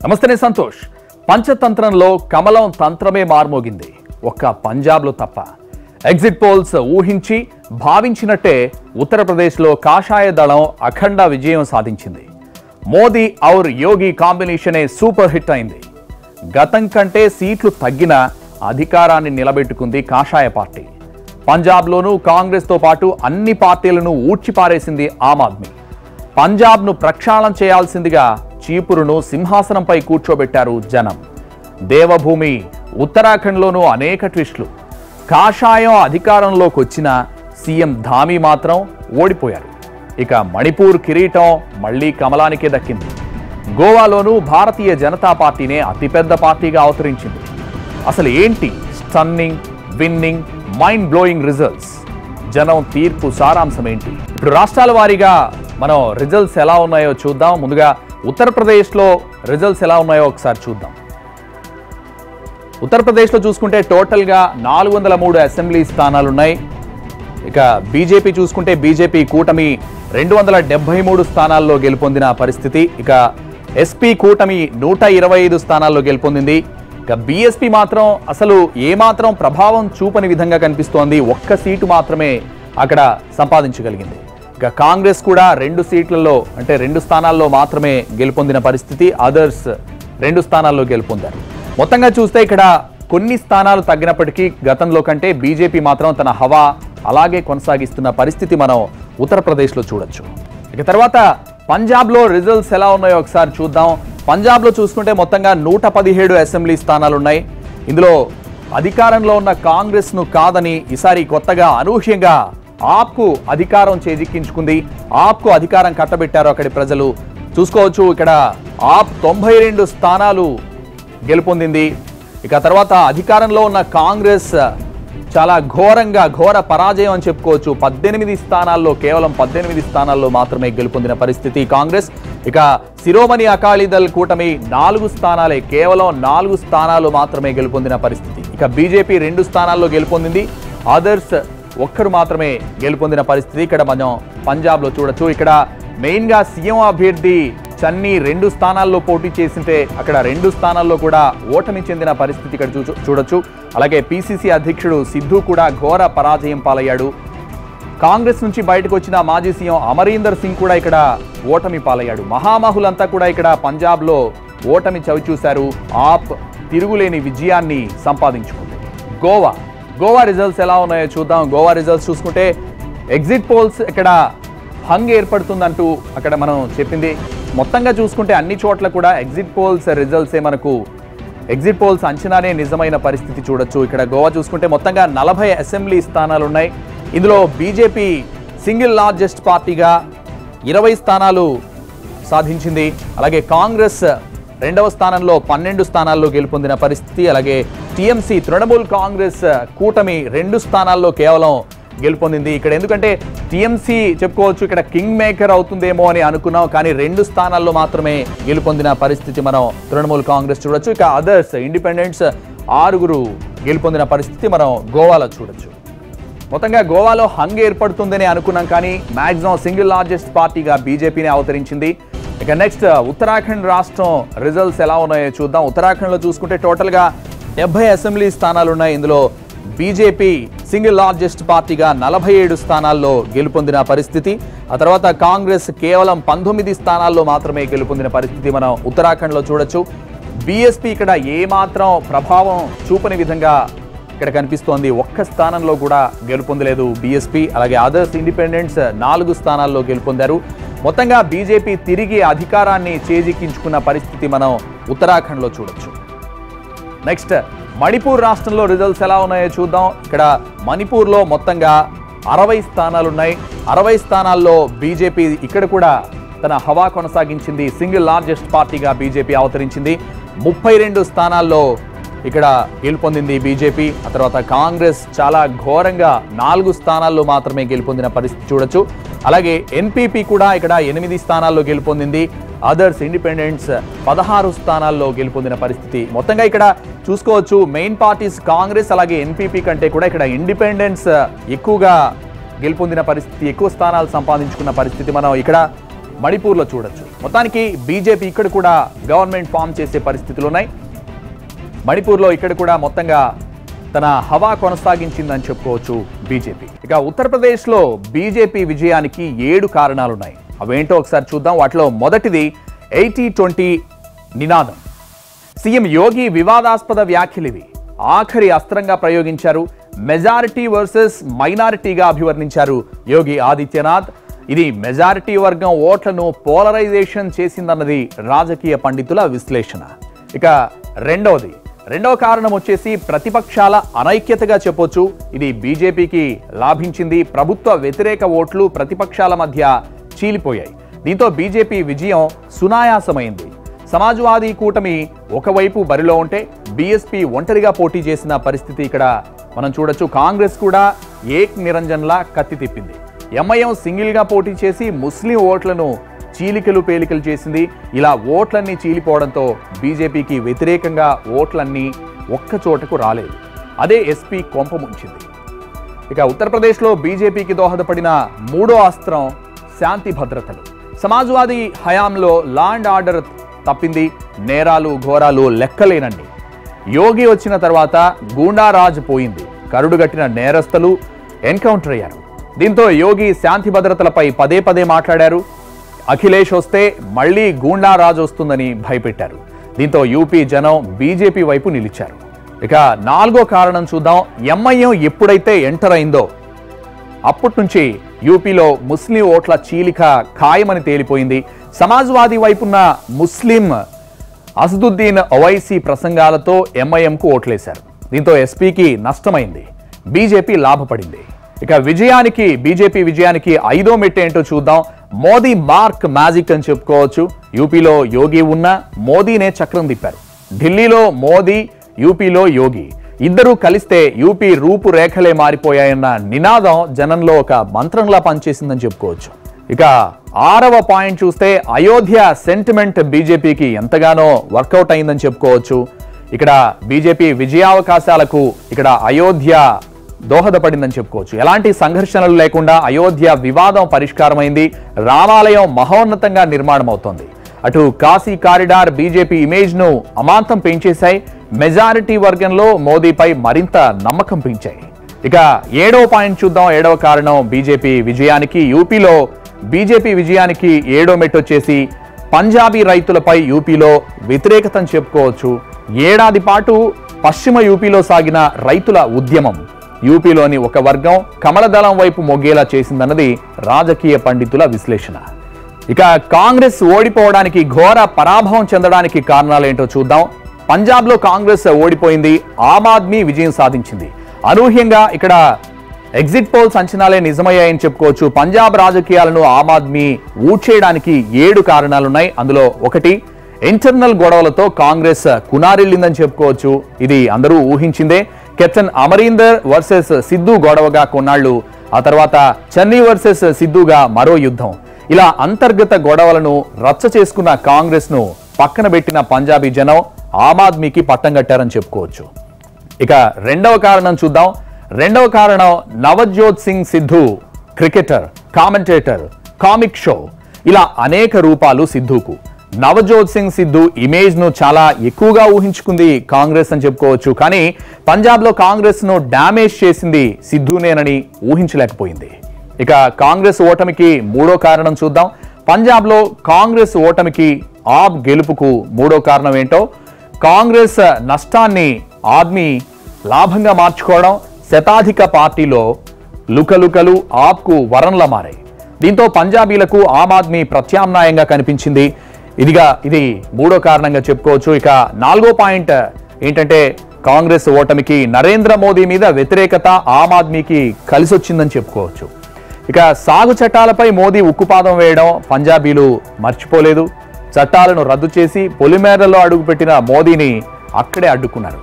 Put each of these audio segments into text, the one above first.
నమస్తే సంతోష్ పంచతంత్రంలో కమలం తంత్రమే మార్మోగింది ఒక్క పంజాబ్లో తప్ప ఎగ్జిట్ పోల్స్ ఊహించి భావించినట్టే ఉత్తరప్రదేశ్లో కాషాయ దళం అఖండ విజయం సాధించింది మోదీ ఔర్ యోగి కాంబినేషనే సూపర్ హిట్ అయింది గతం కంటే సీట్లు తగ్గిన అధికారాన్ని నిలబెట్టుకుంది కాషాయ పార్టీ పంజాబ్లోనూ కాంగ్రెస్తో పాటు అన్ని పార్టీలను ఊడ్చిపారేసింది ఆమ్ ఆద్మీ పంజాబ్ను ప్రక్షాళన చేయాల్సిందిగా చీపురును సింహాసనంపై కూర్చోబెట్టారు జనం దేవభూమి ఉత్తరాఖండ్లోనూ అనేక ట్విస్టులు కాషాయం అధికారంలోకి వచ్చిన సీఎం ధామి మాత్రం ఓడిపోయారు ఇక మణిపూర్ కిరీటం మళ్లీ కమలానికే దక్కింది గోవాలోనూ భారతీయ జనతా పార్టీనే అతిపెద్ద పార్టీగా అవతరించింది అసలు ఏంటి stunning winning mind blowing results జనం తీర్పు సారాంశం ఏంటి ఇప్పుడు రాష్ట్రాల వారీగా మనం రిజల్ట్స్ ఎలా ఉన్నాయో చూద్దాం ముందుగా ఉత్తరప్రదేశ్లో రిజల్ట్స్ ఎలా ఉన్నాయో ఒకసారి చూద్దాం ఉత్తరప్రదేశ్లో చూసుకుంటే టోటల్గా నాలుగు వందల మూడు అసెంబ్లీ స్థానాలు ఉన్నాయి ఇక బీజేపీ చూసుకుంటే బీజేపీ కూటమి రెండు వందల డెబ్బై మూడు స్థానాల్లో గెలుపొందిన పరిస్థితి ఇక ఎస్పీ కూటమి నూట ఇరవై ఐదు స్థానాల్లో గెలుపొందింది ఇక బీఎస్పీ మాత్రం అసలు ఏమాత్రం ప్రభావం చూపని విధంగా కనిపిస్తోంది ఒక్క సీటు మాత్రమే అక్కడ సంపాదించగలిగింది ఇక కాంగ్రెస్ కూడా రెండు సీట్లలో అంటే రెండు స్థానాల్లో మాత్రమే గెలుపొందిన పరిస్థితి అదర్స్ రెండు స్థానాల్లో గెలుపొందారు మొత్తంగా చూస్తే ఇక్కడ కొన్ని స్థానాలు తగ్గినప్పటికీ గతంలో కంటే బీజేపీ మాత్రం తన హవా అలాగే కొనసాగిస్తున్న పరిస్థితి మనం ఉత్తరప్రదేశ్లో చూడొచ్చు ఇక తర్వాత పంజాబ్లో రిజల్ట్స్ ఎలా ఉన్నాయో ఒకసారి చూద్దాం పంజాబ్లో చూసుకుంటే మొత్తంగా నూట పదిహేడు అసెంబ్లీ స్థానాలు ఉన్నాయి ఇందులో అధికారంలో ఉన్న కాంగ్రెస్ను కాదని ఈసారి కొత్తగా అనూహ్యంగా ఆప్కు అధికారం చేజిక్కించుకుంది ఆప్కు అధికారం కట్టబెట్టారు అక్కడి ప్రజలు చూసుకోవచ్చు ఇక్కడ ఆప్ తొంభై రెండు స్థానాలు గెలుపొందింది ఇక తర్వాత అధికారంలో ఉన్న కాంగ్రెస్ చాలా ఘోరంగా ఘోర పరాజయం అని చెప్పుకోవచ్చు పద్దెనిమిది స్థానాల్లో కేవలం పద్దెనిమిది స్థానాల్లో మాత్రమే గెలుపొందిన పరిస్థితి కాంగ్రెస్ ఇక శిరోమణి అకాలీదల్ కూటమి నాలుగు స్థానాలే కేవలం నాలుగు స్థానాలు మాత్రమే గెలుపొందిన పరిస్థితి ఇక బీజేపీ రెండు స్థానాల్లో గెలుపొందింది అదర్స్ ఒక్కరు మాత్రమే గెలుపొందిన పరిస్థితి ఇక్కడ మనం పంజాబ్లో చూడొచ్చు ఇక్కడ మెయిన్గా సీఎం అభ్యర్థి చన్నీ రెండు స్థానాల్లో పోటీ చేసింటే అక్కడ రెండు స్థానాల్లో కూడా ఓటమి చెందిన పరిస్థితి ఇక్కడ చూ చూడొచ్చు అలాగే పిసిసి అధ్యక్షుడు సిద్ధు కూడా ఘోర పరాజయం పాలయ్యాడు కాంగ్రెస్ నుంచి బయటకు వచ్చిన మాజీ సీఎం అమరీందర్ సింగ్ కూడా ఇక్కడ ఓటమి పాలయ్యాడు మహామహులంతా కూడా ఇక్కడ పంజాబ్లో ఓటమి చవిచూశారు ఆప్ తిరుగులేని విజయాన్ని సంపాదించుకుంది గోవా గోవా రిజల్ట్స్ ఎలా ఉన్నాయో చూద్దాం గోవా రిజల్ట్స్ చూసుకుంటే ఎగ్జిట్ పోల్స్ ఇక్కడ హంగ్ ఏర్పడుతుందంటూ అక్కడ మనం చెప్పింది మొత్తంగా చూసుకుంటే అన్ని చోట్ల కూడా ఎగ్జిట్ పోల్స్ రిజల్ట్సే మనకు ఎగ్జిట్ పోల్స్ అంచనానే నిజమైన పరిస్థితి చూడొచ్చు ఇక్కడ గోవా చూసుకుంటే మొత్తంగా నలభై అసెంబ్లీ స్థానాలు ఉన్నాయి ఇందులో బీజేపీ సింగిల్ లార్జెస్ట్ పార్టీగా ఇరవై స్థానాలు సాధించింది అలాగే కాంగ్రెస్ రెండవ స్థానంలో పన్నెండు స్థానాల్లో గెలుపొందిన పరిస్థితి అలాగే టీఎంసీ తృణమూల్ కాంగ్రెస్ కూటమి రెండు స్థానాల్లో కేవలం గెలుపొందింది ఇక్కడ ఎందుకంటే టీఎంసీ చెప్పుకోవచ్చు ఇక్కడ కింగ్ మేకర్ అవుతుందేమో అని అనుకున్నాం కానీ రెండు స్థానాల్లో మాత్రమే గెలుపొందిన పరిస్థితి మనం తృణమూల్ కాంగ్రెస్ చూడొచ్చు ఇక అదర్స్ ఇండిపెండెంట్స్ ఆరుగురు గెలుపొందిన పరిస్థితి మనం గోవాలో చూడొచ్చు మొత్తంగా గోవాలో హంగ్ ఏర్పడుతుందని అనుకున్నాం కానీ మాక్సిమం సింగిల్ లార్జెస్ట్ పార్టీగా బీజేపీని అవతరించింది ఇక నెక్స్ట్ ఉత్తరాఖండ్ రాష్ట్రం రిజల్ట్స్ ఎలా ఉన్నాయో చూద్దాం ఉత్తరాఖండ్లో చూసుకుంటే టోటల్గా డెబ్బై అసెంబ్లీ స్థానాలు ఉన్నాయి ఇందులో బీజేపీ సింగిల్ లార్జెస్ట్ పార్టీగా నలభై ఏడు స్థానాల్లో గెలుపొందిన పరిస్థితి ఆ తర్వాత కాంగ్రెస్ కేవలం పంతొమ్మిది స్థానాల్లో మాత్రమే గెలుపొందిన పరిస్థితి మనం ఉత్తరాఖండ్లో చూడొచ్చు బీఎస్పీ ఇక్కడ ఏమాత్రం ప్రభావం చూపని విధంగా ఇక్కడ కనిపిస్తోంది ఒక్క స్థానంలో కూడా గెలుపొందలేదు బీఎస్పీ అలాగే అదర్స్ ఇండిపెండెంట్స్ నాలుగు స్థానాల్లో గెలుపొందారు మొత్తంగా బీజేపీ తిరిగి అధికారాన్ని చేజిక్కించుకున్న పరిస్థితి మనం ఉత్తరాఖండ్లో చూడొచ్చు నెక్స్ట్ మణిపూర్ రాష్ట్రంలో రిజల్ట్స్ ఎలా ఉన్నాయో చూద్దాం ఇక్కడ మణిపూర్లో మొత్తంగా అరవై స్థానాలు ఉన్నాయి అరవై స్థానాల్లో బీజేపీ ఇక్కడ కూడా తన హవా కొనసాగించింది సింగిల్ లార్జెస్ట్ పార్టీగా బీజేపీ అవతరించింది ముప్పై రెండు స్థానాల్లో ఇక్కడ గెలుపొందింది బీజేపీ ఆ తర్వాత కాంగ్రెస్ చాలా ఘోరంగా నాలుగు స్థానాల్లో మాత్రమే గెలుపొందిన పరిస్థితి చూడొచ్చు అలాగే ఎన్పీపీ కూడా ఇక్కడ ఎనిమిది స్థానాల్లో గెలుపొందింది అదర్స్ ఇండిపెండెంట్స్ పదహారు స్థానాల్లో గెలుపొందిన పరిస్థితి మొత్తంగా ఇక్కడ చూసుకోవచ్చు మెయిన్ పార్టీస్ కాంగ్రెస్ అలాగే ఎన్పీపీ కంటే కూడా ఇక్కడ ఇండిపెండెన్స్ ఎక్కువగా గెలుపొందిన పరిస్థితి ఎక్కువ స్థానాలు సంపాదించుకున్న పరిస్థితి మనం ఇక్కడ మణిపూర్లో చూడొచ్చు మొత్తానికి బీజేపీ ఇక్కడ కూడా గవర్నమెంట్ ఫామ్ చేసే పరిస్థితులు ఉన్నాయి మణిపూర్లో ఇక్కడ కూడా మొత్తంగా తన హవా కొనసాగించిందని చెప్పుకోవచ్చు బీజేపీ ఇక ఉత్తరప్రదేశ్లో బీజేపీ విజయానికి ఏడు కారణాలున్నాయి అవేంటో ఒకసారి చూద్దాం వాటిలో మొదటిది ఎయిటీ ట్వంటీ నినాదం సీఎం యోగి వివాదాస్పద వ్యాఖ్యలివి ఆఖరి అస్త్రంగా ప్రయోగించారు మెజారిటీ వర్సెస్ మైనారిటీగా అభివర్ణించారు యోగి ఆదిత్యనాథ్ ఇది మెజారిటీ వర్గం ఓట్లను పోలరైజేషన్ చేసిందన్నది రాజకీయ పండితుల విశ్లేషణ ఇక రెండవది రెండవ కారణం వచ్చేసి ప్రతిపక్షాల అనైక్యతగా చెప్పొచ్చు ఇది బీజేపీకి లాభించింది ప్రభుత్వ వ్యతిరేక ఓట్లు ప్రతిపక్షాల మధ్య చీలిపోయాయి దీంతో బీజేపీ విజయం సునాయాసమైంది సమాజ్వాదీ కూటమి ఒకవైపు బరిలో ఉంటే బీఎస్పీ ఒంటరిగా పోటీ చేసిన పరిస్థితి ఇక్కడ మనం చూడొచ్చు కాంగ్రెస్ కూడా ఏక్ నిరంజన్లా కత్తి తిప్పింది ఎంఐఎం సింగిల్గా పోటీ చేసి ముస్లిం ఓట్లను చీలికలు పేలికలు చేసింది ఇలా ఓట్లన్నీ చీలిపోవడంతో బీజేపీకి వ్యతిరేకంగా ఓట్లన్నీ ఒక్క చోటకు రాలేదు అదే ఎస్పీ కొంప ముంచింది ఇక ఉత్తరప్రదేశ్లో బీజేపీకి దోహదపడిన మూడో అస్త్రం శాంతి భద్రతలు సమాజ్వాదీ హయాంలో లా అండ్ ఆర్డర్ తప్పింది నేరాలు ఘోరాలు లెక్కలేనండి యోగి వచ్చిన తర్వాత గూండారాజ్ పోయింది కరుడుగట్టిన నేరస్తులు ఎన్కౌంటర్ అయ్యారు దీంతో యోగి శాంతి భద్రతలపై పదే పదే మాట్లాడారు అఖిలేష్ వస్తే మళ్ళీ గూండారాజ్ వస్తుందని భయపెట్టారు దీంతో యూపీ జనం బీజేపీ వైపు నిలిచారు ఇక నాలుగో కారణం చూద్దాం ఎంఐఎం ఎప్పుడైతే ఎంటర్ అయిందో అప్పటి నుంచి యూపీలో ముస్లిం ఓట్ల చీలిక ఖాయమని తేలిపోయింది సమాజ్వాదీ వైపున్న ముస్లిం అసదుద్దీన్ ఒవైసీ ప్రసంగాలతో ఎంఐఎంకు ఓట్లేశారు దీంతో ఎస్పీకి నష్టమైంది బీజేపీ లాభపడింది ఇక విజయానికి బీజేపీ విజయానికి ఐదో మెట్టు ఏంటో చూద్దాం మోదీ మార్క్ మ్యాజిక్ అని చెప్పుకోవచ్చు యూపీలో యోగి ఉన్న మోదీనే చక్రం తిప్పారు ఢిల్లీలో మోదీ యూపీలో యోగి ఇద్దరూ కలిస్తే యూపీ రూపురేఖలే మారిపోయాయన్న నినాదం జనంలో ఒక మంత్రంలా పనిచేసిందని చెప్పుకోవచ్చు ఇక ఆరవ పాయింట్ చూస్తే అయోధ్య సెంటిమెంట్ బీజేపీకి ఎంతగానో వర్కౌట్ అయిందని చెప్పుకోవచ్చు ఇక్కడ బీజేపీ విజయావకాశాలకు ఇక్కడ అయోధ్య దోహదపడిందని చెప్పుకోవచ్చు ఎలాంటి సంఘర్షణలు లేకుండా అయోధ్య వివాదం పరిష్కారమైంది రామాలయం మహోన్నతంగా నిర్మాణం అవుతోంది అటు కాశీ కారిడార్ బీజేపీ ఇమేజ్ ను అమాంతం పెంచేశాయి మెజారిటీ వర్గంలో మోదీపై మరింత నమ్మకం పెంచాయి ఇక ఏడవ పాయింట్ చూద్దాం ఏడవ కారణం బీజేపీ విజయానికి యూపీలో బీజేపీ విజయానికి ఏడో మెట్టు వచ్చేసి పంజాబీ రైతులపై యూపీలో వ్యతిరేకతను చెప్పుకోవచ్చు ఏడాది పాటు పశ్చిమ యూపీలో సాగిన రైతుల ఉద్యమం యూపీలోని ఒక వర్గం కమలదళం వైపు మొగ్గేలా చేసిందన్నది రాజకీయ పండితుల విశ్లేషణ ఇక కాంగ్రెస్ ఓడిపోవడానికి ఘోర పరాభవం చెందడానికి కారణాలేంటో చూద్దాం పంజాబ్లో కాంగ్రెస్ ఓడిపోయింది ఆమ్ ఆద్మీ విజయం సాధించింది అనూహ్యంగా ఇక్కడ ఎగ్జిట్ పోల్స్ అంచనాలే నిజమయ్యాయని చెప్పుకోవచ్చు పంజాబ్ రాజకీయాలను ఆమ్ ఆద్మీ ఊడ్చేయడానికి ఏడు కారణాలున్నాయి అందులో ఒకటి ఇంటర్నల్ గొడవలతో కాంగ్రెస్ కునారిల్లిందని చెప్పుకోవచ్చు ఇది అందరూ ఊహించిందే కెప్టెన్ అమరీందర్ వర్సెస్ సిద్ధు గొడవగా కొన్నాళ్ళు ఆ తర్వాత చెన్నై వర్సెస్ సిద్ధుగా మరో యుద్ధం ఇలా అంతర్గత గొడవలను రచ్చ చేసుకున్న కాంగ్రెస్ ను పక్కన పెట్టిన పంజాబీ జనం ఆమ్ ఆద్మీకి పట్టం కట్టారని చెప్పుకోవచ్చు ఇక రెండవ కారణం చూద్దాం రెండవ కారణం Navjot Singh Sidhu cricketer commentator comic show ఇలా అనేక రూపాలు సిద్ధుకు నవజోత్ సింగ్ సిద్ధు ఇమేజ్ ను చాలా ఎక్కువగా ఊహించుకుంది కాంగ్రెస్ అని చెప్పుకోవచ్చు కానీ పంజాబ్ లో కాంగ్రెస్ ను డ్యామేజ్ చేసింది సిద్ధునేనని ఊహించలేకపోయింది ఇక కాంగ్రెస్ ఓటమికి మూడో కారణం చూద్దాం పంజాబ్ లో కాంగ్రెస్ ఓటమికి ఆప్ గెలుపుకు మూడో కారణం ఏంటో కాంగ్రెస్ నష్టాన్ని ఆద్మీ లాభంగా మార్చుకోవడం శతాధిక పార్టీలో లుకలుకలు ఆప్కు వరంలా మారాయి దీంతో పంజాబీలకు ఆమ్ ఆద్మీ ప్రత్యామ్నాయంగా కనిపించింది ఇదిగా ఇది మూడో కారణంగా చెప్పుకోవచ్చు ఇక నాలుగో పాయింట్ ఏంటంటే కాంగ్రెస్ ఓటమికి నరేంద్ర మోదీ మీద వ్యతిరేకత ఆమ్ ఆద్మీకి కలిసొచ్చిందని చెప్పుకోవచ్చు ఇక సాగు చట్టాలపై మోదీ ఉక్కుపాదం వేయడం పంజాబీలు మర్చిపోలేదు చట్టాలను రద్దు చేసి పొలిమేరలో అడుగుపెట్టిన మోదీని అక్కడే అడ్డుకున్నారు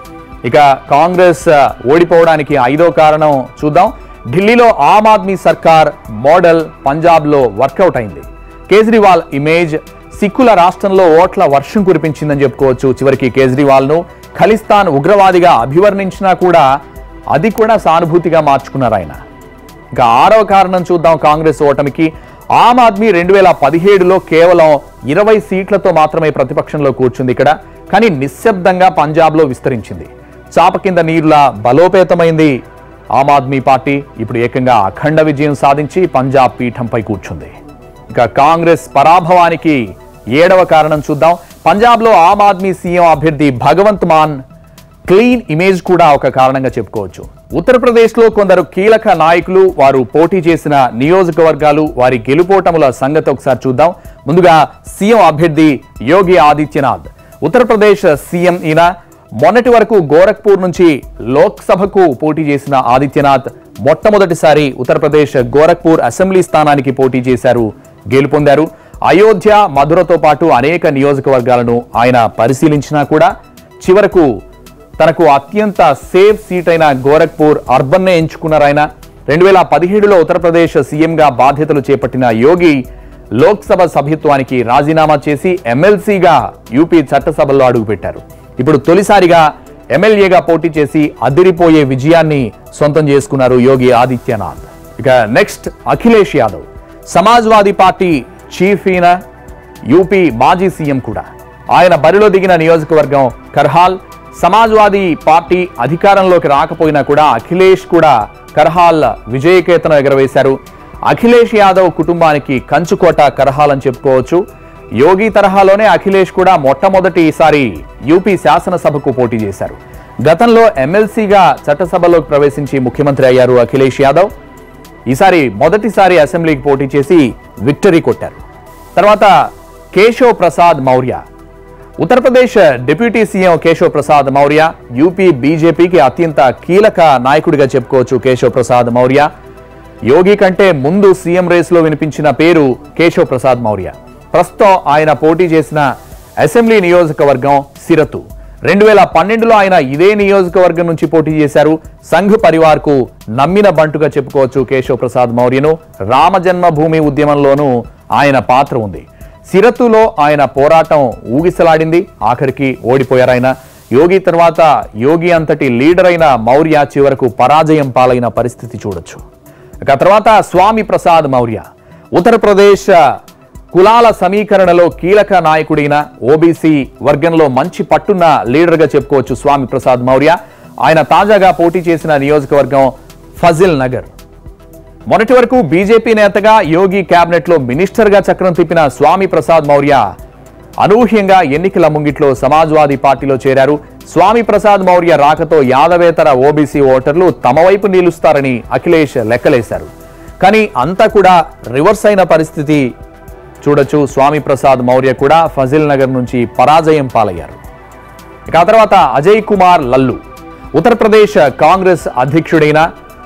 ఇక కాంగ్రెస్ ఆ, ఓడిపోవడానికి ఐదో కారణం చూద్దాం ఢిల్లీలో ఆమ్ ఆద్మీ సర్కార్ మోడల్ పంజాబ్లో వర్కౌట్ అయింది కేజ్రీవాల్ ఇమేజ్ సిక్కుల రాష్ట్రంలో ఓట్ల వర్షం కురిపించిందని చెప్పుకోవచ్చు చివరికి కేజ్రీవాల్ను ఖలిస్తాన్ ఉగ్రవాదిగా అభివర్ణించినా కూడా అది కూడా సానుభూతిగా మార్చుకున్నారు ఆయన ఇక ఆరవ కారణం చూద్దాం కాంగ్రెస్ ఓటమికి ఆమ్ ఆద్మీ రెండు వేల పదిహేడులో కేవలం ఇరవై సీట్లతో మాత్రమే ప్రతిపక్షంలో కూర్చుంది ఇక్కడ కానీ నిశ్శబ్దంగా పంజాబ్లో విస్తరించింది చాప కింద నీరులా బలోపేతమైంది ఆమ్ ఆద్మీ పార్టీ ఇప్పుడు ఏకంగా అఖండ విజయం సాధించి పంజాబ్ పీఠంపై కూర్చుంది ఇక కాంగ్రెస్ పరాభవానికి ఏడవ కారణం చూద్దాం పంజాబ్లో ఆమ్ ఆద్మీ సీఎం అభ్యర్థి భగవంత్ మాన్ క్లీన్ ఇమేజ్ కూడా ఒక కారణంగా చెప్పుకోవచ్చు ఉత్తరప్రదేశ్లో కొందరు కీలక నాయకులు వారు పోటీ చేసిన నియోజకవర్గాలు వారి గెలుపోటముల సంగతి ఒకసారి చూద్దాం ముందుగా సీఎం అభ్యర్థి యోగి ఆదిత్యనాథ్ ఉత్తరప్రదేశ్ సీఎం ఈయన మొన్నటి వరకు గోరఖ్పూర్ నుంచి లోక్సభకు పోటీ చేసిన ఆదిత్యనాథ్ మొట్టమొదటిసారి ఉత్తరప్రదేశ్ గోరఖ్పూర్ అసెంబ్లీ స్థానానికి పోటీ చేశారు గెలుపొందారు అయోధ్య మధురతో పాటు అనేక నియోజకవర్గాలను ఆయన పరిశీలించినా కూడా చివరకు తనకు అత్యంత సేఫ్ సీట్ అయిన గోరఖ్పూర్ అర్బన్నే ఎంచుకున్నారు ఆయన రెండు వేల పదిహేడులో ఉత్తరప్రదేశ్ సీఎంగా బాధ్యతలు చేపట్టిన యోగి లోక్సభ సభ్యత్వానికి రాజీనామా చేసి ఎమ్మెల్సీగా యూపీ చట్టసభలో అడుగుపెట్టారు ఇప్పుడు తొలిసారిగా ఎమ్మెల్యేగా పోటీ చేసి అదిరిపోయే విజయాన్ని సొంతం చేసుకున్నారు యోగి ఆదిత్యనాథ్ ఇక next Akhilesh Yadav Samajwadi party chief ఈయన యూపీ మాజీ సీఎం కూడా ఆయన బరిలో దిగిన నియోజకవర్గం కర్హాల్ సమాజ్వాదీ పార్టీ అధికారంలోకి రాకపోయినా కూడా అఖిలేష్ కూడా కర్హాల్ విజయకేతనం ఎగరవేశారు అఖిలేష్ యాదవ్ కుటుంబానికి కంచుకోట కర్హాల్ అని చెప్పుకోవచ్చు యోగి తరహాలోనే అఖిలేష్ కూడా మొట్టమొదటిసారి యూపీ శాసనసభకు పోటీ చేశారు గతంలో ఎమ్మెల్సీగా చట్టసభలోకి ప్రవేశించి ముఖ్యమంత్రి అయ్యారు అఖిలేష్ యాదవ్ ఈసారి మొదటిసారి అసెంబ్లీకి పోటీ చేసి విక్టరీ కొట్టారు తర్వాత Keshav Prasad Maurya Uttar Pradesh deputy CM Keshav Prasad Maurya UP బీజేపీకి అత్యంత కీలక నాయకుడిగా చెప్పుకోవచ్చు కేశవ్ ప్రసాద్ మౌర్య యోగి కంటే ముందు సీఎం రేసులో వినిపించిన పేరు కేశవ్ ప్రసాద్ మౌర్య ప్రస్తుతం ఆయన పోటీ చేసిన అసెంబ్లీ నియోజకవర్గం సిరతు రెండు వేల పన్నెండులో ఆయన ఇదే నియోజకవర్గం నుంచి పోటీ చేశారు సంఘ్ పరివార్కు నమ్మిన బంటుగా చెప్పుకోవచ్చు కేశవ్ ప్రసాద్ మౌర్యను రామజన్మభూమి ఉద్యమంలోనూ ఆయన పాత్ర ఉంది సిరతులో ఆయన పోరాటం ఊగిసలాడింది ఆఖరికి ఓడిపోయారు ఆయన యోగి తర్వాత యోగి అంతటి లీడర్ అయిన మౌర్య చివరకు పరాజయం పాలైన పరిస్థితి చూడొచ్చు ఇక తర్వాత స్వామి ప్రసాద్ మౌర్య ఉత్తరప్రదేశ్ కులాల సమీకరణలో కీలక నాయకుడైన ఓబీసీ వర్గంలో మంచి పట్టున్న లీడర్గా చెప్పుకోవచ్చు స్వామి ప్రసాద్ మౌర్య ఆయన తాజాగా పోటీ చేసిన నియోజకవర్గం ఫజిల్ నగర్ మొన్నటి వరకు బీజేపీ నేతగా యోగి కేబినెట్ లో మినిస్టర్ గా చక్రం తిప్పిన స్వామి ప్రసాద్ మౌర్య అనూహ్యంగా ఎన్నికల ముంగిట్లో సమాజ్వాదీ పార్టీలో చేరారు స్వామి ప్రసాద్ మౌర్య రాకతో యాదవేతర ఓబీసీ ఓటర్లు తమ వైపు నిలుస్తారని అఖిలేష్ లెక్కలేశారు కానీ అంతా కూడా రివర్స్ అయిన పరిస్థితి చూడొచ్చు స్వామి ప్రసాద్ మౌర్య కూడా ఫజిల్ నగర్ నుంచి పరాజయం పాలయ్యారు ఇక ఆ తర్వాత అజయ్ కుమార్ లల్లు ఉత్తరప్రదేశ్ కాంగ్రెస్ అధ్యక్షుడైన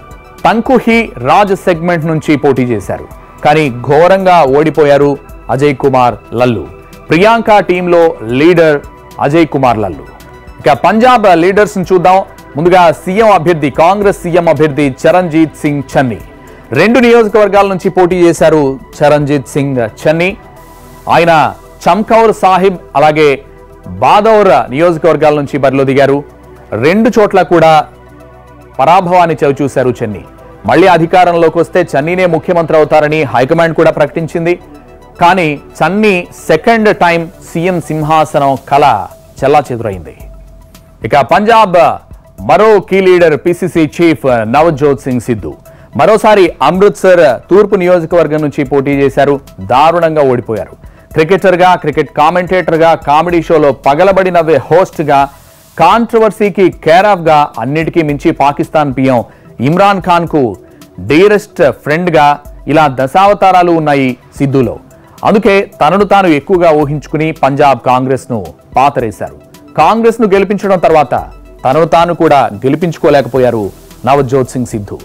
తంకుహి రాజ్ సెగ్మెంట్ నుంచి పోటీ చేశారు కానీ ఘోరంగా ఓడిపోయారు అజయ్ కుమార్ లల్లు ప్రియాంక టీంలో లీడర్ అజయ్ కుమార్ లల్లు ఇక పంజాబ్ లీడర్స్ చూద్దాం ముందుగా సీఎం అభ్యర్థి కాంగ్రెస్ సీఎం అభ్యర్థి చరణ్జీత్ సింగ్ చన్నీ రెండు నియోజకవర్గాల నుంచి పోటీ చేశారు చరణ్జీత్ సింగ్ చన్నీ ఆయన చమ్కౌర్ సాహిబ్ అలాగే బాదౌర్ నియోజకవర్గాల నుంచి బరిలో దిగారు రెండు చోట్ల కూడా పరాభవాన్ని చవిచూశారు చెన్నీ మళ్ళీ అధికారంలోకి వస్తే చన్నీనే ముఖ్యమంత్రి అవుతారని హైకమాండ్ కూడా ప్రకటించింది కానీ చన్నీ సెకండ్ టైం సీఎం సింహాసనం కళ చెల్లాచెదురైంది ఇక పంజాబ్ మరో key leader PCC chief Navjot Singh Sidhu మరోసారి అమృత్సర్ తూర్పు నియోజకవర్గం నుంచి పోటీ చేశారు దారుణంగా ఓడిపోయారు క్రికెటర్గా క్రికెట్ కామెంటేటర్గా కామెడీ షోలో పగలబడి నవ్వే హోస్ట్గా కాంట్రవర్సీకి కేర్ ఆఫ్ గా అన్నిటికీ మించి పాకిస్తాన్ పిఎం ఇమ్రాన్ ఖాన్ కు డీరెస్ట్ ఫ్రెండ్ గా ఇలా దశావతారాలు ఉన్నాయి సిద్ధులో అందుకే తనను తాను ఎక్కువగా ఊహించుకుని పంజాబ్ కాంగ్రెస్ ను పాతరేశారు కాంగ్రెస్ ను గెలిపించడం తర్వాత తనను తాను కూడా గెలిపించుకోలేకపోయారు నవజోత్ సింగ్ సిద్ధు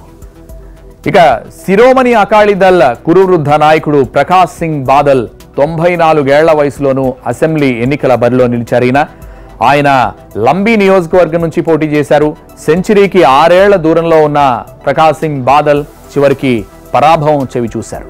ఇక శిరోమణి అకాలీదళ్ కురువృద్ధ నాయకుడు ప్రకాష్ సింగ్ బాదల్ తొంభై నాలుగేళ్ల వయసులోనూ అసెంబ్లీ ఎన్నికల బరిలో నిలిచారైన ఆయన లంబీ నియోజకవర్గం నుంచి పోటీ చేశారు సెంచరీకి ఆరేళ్ల దూరంలో ఉన్న ప్రకాష్ సింగ్ బాదల్ చివరికి పరాభవం చెవి చూశారు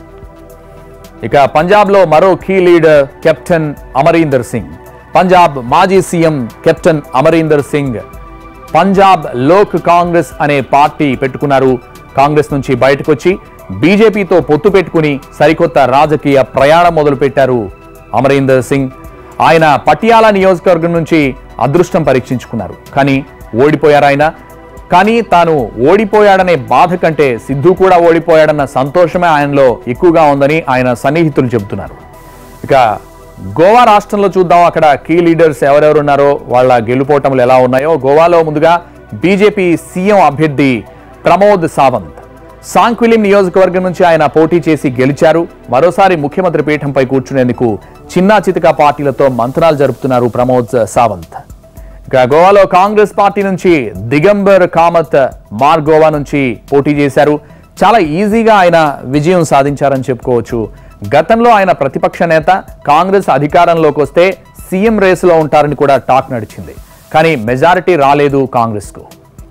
ఇక పంజాబ్లో మరో key leader captain Amarinder Singh Punjab మాజీ CM captain Amarinder Singh Punjab Lok Congress అనే పార్టీ పెట్టుకున్నారు కాంగ్రెస్ నుంచి బయటకు వచ్చి బీజేపీతో పొత్తు పెట్టుకుని సరికొత్త రాజకీయ ప్రయాణం మొదలుపెట్టారు అమరీందర్ సింగ్ ఆయన పటియాలా నియోజకవర్గం నుంచి అదృష్టం పరీక్షించుకున్నారు కానీ ఓడిపోయారు ఆయన కానీ తాను ఓడిపోయాడనే బాధ కంటే సిద్ధు కూడా ఓడిపోయాడన్న సంతోషమే ఆయనలో ఎక్కువగా ఉందని ఆయన సన్నిహితులు చెబుతున్నారు ఇక గోవా రాష్ట్రంలో చూద్దాం అక్కడ కీ లీడర్స్ ఎవరెవరు ఉన్నారో వాళ్ళ గెలుపోటములు ఎలా ఉన్నాయో గోవాలో ముందుగా బీజేపీ సీఎం అభ్యర్థి ప్రమోద్ సావంత్ సాంక్విలిం నియోజకవర్గం నుంచి ఆయన పోటీ చేసి గెలిచారు మరోసారి ముఖ్యమంత్రి పీఠంపై కూర్చునేందుకు చిన్నా చితకా పార్టీలతో మంత్రాలు జరుపుతున్నారు ప్రమోద్ సావంత్ ఇక గోవాలో కాంగ్రెస్ పార్టీ నుంచి దిగంబర్ కామత్ మార్గోవా నుంచి పోటీ చేశారు చాలా ఈజీగా ఆయన విజయం సాధించారని చెప్పుకోవచ్చు గతంలో ఆయన ప్రతిపక్ష నేత కాంగ్రెస్ అధికారంలోకి వస్తే సీఎం రేసులో ఉంటారని కూడా టాక్ నడిచింది కానీ మెజారిటీ రాలేదు కాంగ్రెస్కు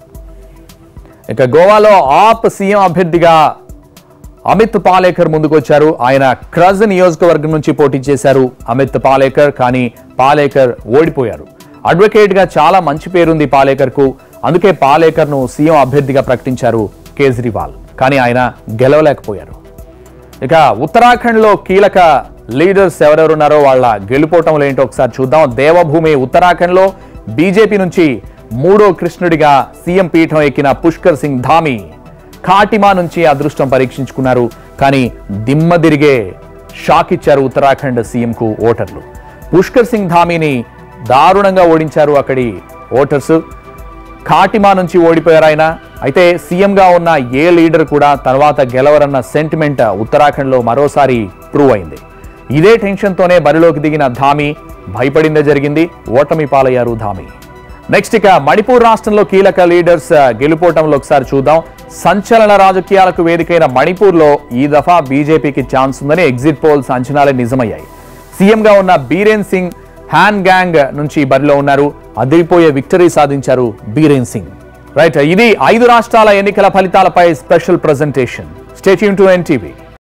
ఇక గోవాలో ఆప్ సీఎం అభ్యర్థిగా అమిత్ పాలేకర్ ముందుకొచ్చారు ఆయన క్రజ్ నియోజకవర్గం నుంచి పోటీ చేశారు అమిత్ పాలేకర్ కానీ పాలేకర్ ఓడిపోయారు అడ్వకేట్ గా చాలా మంచి పేరుంది పాలేకర్ కు అందుకే పాలేకర్ ను సీఎం అభ్యర్థిగా ప్రకటించారు కేజ్రీవాల్ కానీ ఆయన గెలవలేకపోయారు ఇక ఉత్తరాఖండ్ లో కీలక లీడర్స్ ఎవరెవరున్నారో వాళ్ళ గెలుపోవటంలో ఏంటో ఒకసారి చూద్దాం దేవభూమి ఉత్తరాఖండ్ లో బీజేపీ నుంచి మూడో కృష్ణుడిగా సీఎం పీఠం ఎక్కిన పుష్కర్ సింగ్ ధామి ఖాటిమా నుంచి అదృష్టం పరీక్షించుకున్నారు కానీ దిమ్మ తిరిగే షాక్ ఇచ్చారు ఉత్తరాఖండ్ సీఎం కు ఓటర్లు పుష్కర్ సింగ్ ధామిని దారుణంగా ఓడించారు అక్కడి ఓటర్స్ ఖాటిమా నుంచి ఓడిపోయారు ఆయన అయితే సీఎంగా ఉన్న ఏ లీడర్ కూడా తర్వాత గెలవరన్న సెంటిమెంట్ ఉత్తరాఖండ్లో మరోసారి ప్రూవ్ అయింది ఇదే టెన్షన్తోనే బరిలోకి దిగిన ధామి భయపడిందే జరిగింది ఓటమి పాలయ్యారు ధామి నెక్స్ట్ ఇక మణిపూర్ రాష్ట్రంలో కీలక లీడర్స్ గెలుపోవటంలో ఒకసారి చూద్దాం సంచలన రాజకీయాలకు వేదికైన మణిపూర్లో ఈ దఫా బీజేపీకి ఛాన్స్ ఉందని ఎగ్జిట్ పోల్స్ అంచనాలే నిజమయ్యాయి సీఎంగా ఉన్న బీరేన్ సింగ్ హ్యాన్ గ్యాంగ్ నుంచి బరిలో ఉన్నారు అదిరిపోయే విక్టరీ సాధించారు బీరేన్ సింగ్ రైట్ ఇది ఐదు రాష్ట్రాల ఎన్నికల ఫలితాలపై special presentation stay tuned to NTV